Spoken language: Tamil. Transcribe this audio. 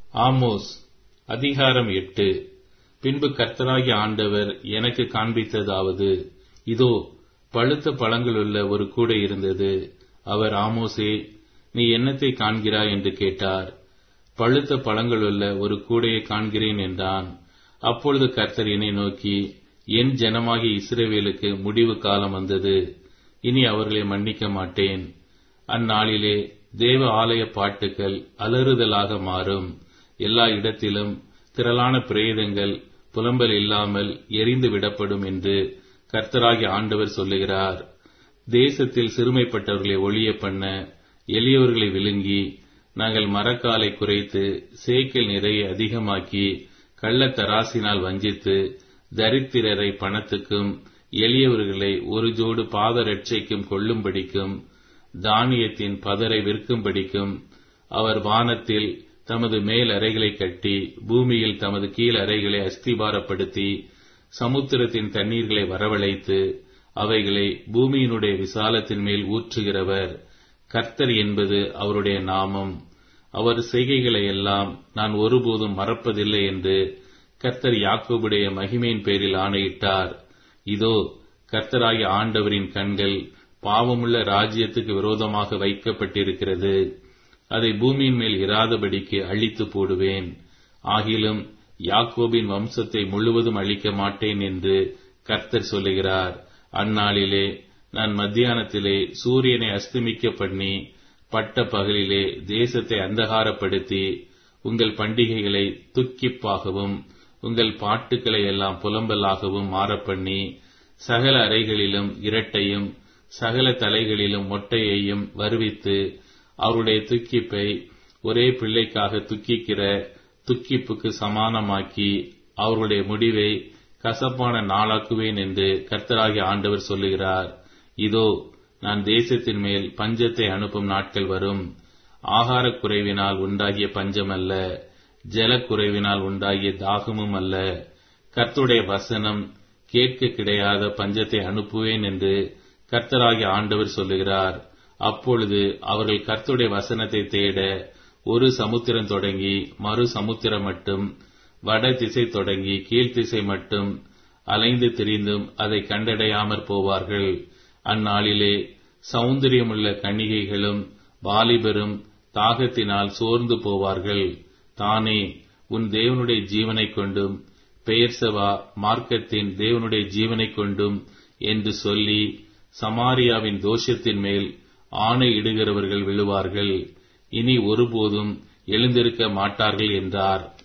ஆமோஸ் அதிகாரம் எட்டு பின்பு கர்த்தராகிய ஆண்டவர் எனக்கு காண்பித்ததாவது இதோ பழுத்த பழங்களுள்ள ஒரு கூடை இருந்தது அவர் ஆமோசே நீ என்னத்தை காண்கிறாய் என்று கேட்டார் பழுத்த பழங்களுள்ள ஒரு கூடையை காண்கிறேன் என்றான் அப்பொழுது கர்த்தர் என்னை நோக்கி என் ஜனமாகிய இஸ்ரவேலுக்கு முடிவு காலம் வந்தது இனி அவர்களை மன்னிக்க மாட்டேன் அந்நாளிலே தேவ ஆலய பாட்டுகள் அலறுதலாக மாறும் எல்லா இடத்திலும் திரளான பிரேதங்கள் புலம்பல் இல்லாமல் எரிந்து விடப்படும் என்று கர்த்தராகிய ஆண்டவர் சொல்லுகிறார் தேசத்தில் சிறுமைப்பட்டவர்களை ஒழிய பண்ண எளியவர்களை விழுங்கி நாங்கள் மரக்காலை குறைத்து சேக்கில் நிறைய அதிகமாக்கி கள்ளத்தராசினால் வஞ்சித்து தரித்திரரை பணத்துக்கும் எளியவர்களை ஒரு ஜோடு பாதரட்சைக்கும் கொள்ளும்படிக்கும் தானியத்தின் பதரை விற்கும்படிக்கும் அவர் வானத்தில் தமது மேல் அறைகளை கட்டி பூமியில் தமது கீழ் அறைகளை அஸ்திபாரப்படுத்தி சமுத்திரத்தின் தண்ணீர்களை வரவழைத்து அவைகளை பூமியினுடைய விசாலத்தின் மேல் ஊற்றுகிறவர் கர்த்தர் என்பது அவருடைய நாமம் அவர் செய்கைகளை எல்லாம் நான் ஒருபோதும் மறப்பதில்லை என்று கர்த்தர் யாக்கோபுடைய மகிமையின் பேரில் ஆணையிட்டார் இதோ கர்த்தராகிய ஆண்டவரின் கண்கள் பாவமுள்ள ராஜ்யத்துக்கு விரோதமாக வைக்கப்பட்டிருக்கிறது அதை பூமியின் மேல் இராதபடிக்கு அழித்து போடுவேன் ஆகிலும் யாக்கோபின் வம்சத்தை முழுவதும் அழிக்க மாட்டேன் என்று கர்த்தர் சொல்லுகிறார் அந்நாளிலே நான் மத்தியானத்திலே சூரியனை அஸ்தமிக்க பண்ணி பட்ட பகலிலே தேசத்தை அந்தகாரப்படுத்தி உங்கள் பண்டிகைகளை துக்கிப்பாகவும் உங்கள் பாட்டுக்களை எல்லாம் புலம்பலாகவும் மாறப்பண்ணி சகல அறைகளிலும் இரட்டையும் சகல தலைகளிலும் மொட்டையையும் வருவித்து அவருடைய துக்கிப்பை ஒரே பிள்ளைக்காக துக்கிக்கிற துக்கிப்புக்கு சமானமாக்கி அவருடைய முடிவை கசப்பான நாளாக்குவேன் என்று கர்த்தராகிய ஆண்டவர் சொல்லுகிறார் இதோ நான் தேசத்தின் மேல் பஞ்சத்தை அனுப்பும் நாட்கள் வரும் ஆகாரக் குறைவினால் உண்டாகிய பஞ்சம் அல்ல ஜலக்குறைவினால் உண்டாகிய தாகமும் அல்ல கர்த்தருடைய வசனம் கேட்க கிடையாத பஞ்சத்தை அனுப்புவேன் என்று கர்த்தராகிய ஆண்டவர் சொல்லுகிறார் அப்பொழுது அவர்கள் கர்த்தருடைய வசனத்தை தேட ஒரு சமுத்திரம் தொடங்கி மறு சமுத்திரம் மட்டும் வட திசை தொடங்கி கீழ்த்திசை மட்டும் அலைந்து திரிந்தும் அதை கண்டடையாமற் போவார்கள் அந்நாளிலே சௌந்தரியமுள்ள கன்னிகைகளும் வாலிபரும் தாகத்தினால் சோர்ந்து போவார்கள் தானே உன் தேவனுடைய ஜீவனைக் கொண்டும் பெயர்சவா மார்க்கத்தின் தேவனுடைய ஜீவனைக் கொண்டும் என்று சொல்லி சமாரியாவின் தோஷத்தின் மேல் ஆணை இடுகிறவர்கள் விழுவார்கள் இனி ஒருபோதும் எழுந்திருக்க மாட்டார்கள் என்றார்